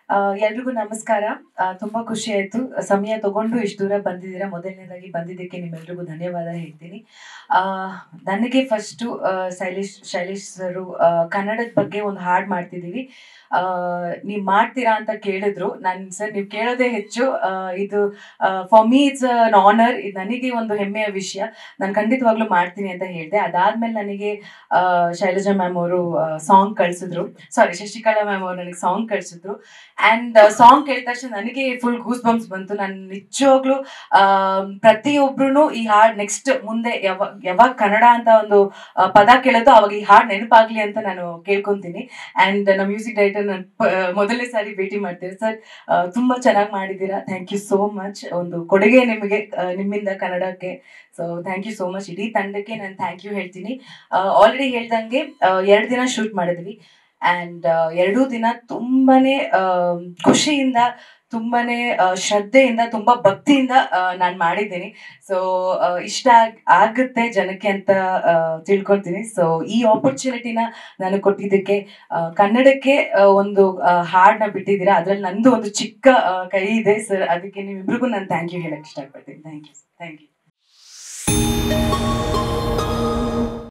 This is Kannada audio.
ಆ, ಎಲ್ರಿಗೂ ನಮಸ್ಕಾರ ಆ, ತುಂಬಾ ಖುಷಿ ಆಯ್ತು ಸಮಯ ತಗೊಂಡು ಇಷ್ಟು ದೂರ ಬಂದಿದ್ದೀರಾ ಮೊದಲನೇದಾಗಿ ಬಂದಿದ್ದಕ್ಕೆ ನಿಮ್ಮೆಲ್ರಿಗೂ ಧನ್ಯವಾದ ಹೇಳ್ತೀನಿ ಆ, ನನಗೆ ಫಸ್ಟ್ ಶೈಲೇಶ್ ಶೈಲೇಶ್ ಸರು ಆ, ಕನ್ನಡದ ಬಗ್ಗೆ ಒಂದು ಹಾಡು ಮಾಡ್ತಿದ್ದೀವಿ ಆ, ನೀವ್ ಮಾಡ್ತೀರಾ ಅಂತ ಕೇಳಿದ್ರು ನಾನು ಸರ್ ನೀವು ಕೇಳೋದೇ ಹೆಚ್ಚು ಆ, ಇದು for me it's an honour ಇದು ನನಗೆ ಒಂದು ಹೆಮ್ಮೆಯ ವಿಷಯ ನಾನು ಖಂಡಿತವಾಗ್ಲೂ ಮಾಡ್ತೀನಿ ಅಂತ ಹೇಳಿದೆ ಅದಾದ್ಮೇಲೆ ನನಗೆ ಆ, ಶೈಲಜಾ ಮ್ಯಾಮ್ ಅವರು ಸಾಂಗ್ ಕಳ್ಸಿದ್ರು ಸಾರಿ ಶಶಿಕಲಾ ಮ್ಯಾಮ್ ಅವರು ನನಗೆ ಸಾಂಗ್ ಕಳ್ಸಿದ್ರು ಅಂಡ್ ಸಾಂಗ್ ಕೇಳಿದ ತಕ್ಷಣ ನನಗೆ ಫುಲ್ ಗೂಸ್ ಬಂಪ್ಸ್ ಬಂತು ನಾನು ನಿಜವಾಗ್ಲೂ ಆ, ಪ್ರತಿಯೊಬ್ರು ಈ ಹಾಡ್ ನೆಕ್ಸ್ಟ್ ಮುಂದೆ ಯಾವಾಗ ಯಾವಾಗ ಕನ್ನಡ ಅಂತ ಒಂದು ಆ, ಪದ ಕೇಳೋದು ಅವಾಗ ಈ ಹಾಡ್ ನೆನಪಾಗ್ಲಿ ಅಂತ ನಾನು ಕೇಳ್ಕೊಂತೀನಿ ಅಂಡ್ ನಮ್ಮ ಮ್ಯೂಸಿಕ್ ಡೈರೆಕ್ಟರ್ ನಾನು ಮೊದಲನೇ ಸಾರಿ ಭೇಟಿ ಮಾಡ್ತೇವೆ ಸರ್ ತುಂಬಾ ಚೆನ್ನಾಗಿ ಮಾಡಿದ್ದೀರಾ ಥ್ಯಾಂಕ್ ಯು ಸೋ ಮಚ್ ಒಂದು ಕೊಡುಗೆ ನಿಮಗೆ ಆ, ನಿಮ್ಮಿಂದ ಕನ್ನಡಕ್ಕೆ so thank you so much ಇಡೀ ತಂಡಕ್ಕೆ ನಾನು ಥ್ಯಾಂಕ್ ಯು ಹೇಳ್ತೀನಿ ಆಲ್ರೆಡಿ ಹೇಳ್ದಂಗೆ ಎರಡು ದಿನ ಶೂಟ್ ಮಾಡಿದ್ವಿ ಅಂಡ್ ಎರಡೂ ದಿನ ತುಂಬಾನೇ ಆ, ಖುಷಿಯಿಂದ ತುಂಬಾನೇ ಆ, ಶ್ರದ್ಧೆಯಿಂದ ತುಂಬಾ ಭಕ್ತಿಯಿಂದ ನಾನು ಮಾಡಿದ್ದೀನಿ ಸೊ ಇಷ್ಟ ಆಗ್- ಆಗುತ್ತೆ ಜನಕ್ಕೆ ಅಂತ ಆ, ತಿಳ್ಕೊಳ್ತೀನಿ ಸೊ ಈ ಆಪರ್ಚುನಿಟಿನ ನನಗೆ ಕೊಟ್ಟಿದ್ದಕ್ಕೆ ಆ, ಕನ್ನಡಕ್ಕೆ ಆ, ಒಂದು ಆ, ಹಾಡ್ನ ಬಿಟ್ಟಿದ್ದೀರಾ ಅದ್ರಲ್ಲಿ ನಂದು ಒಂದು ಚಿಕ್ಕ ಆ, ಕೈ ಇದೆ ಸರ್ ಅದಕ್ಕೆ ನಿಮ್ಮಿಬ್ರಿಗೂ ನಾನು ಥ್ಯಾಂಕ್ ಯು ಹೇಳಕ್ ಇಷ್ಟಪಡ್ತೀನಿ ಥ್ಯಾಂಕ್ ಯು ಥ್ಯಾಂಕ್ ಯು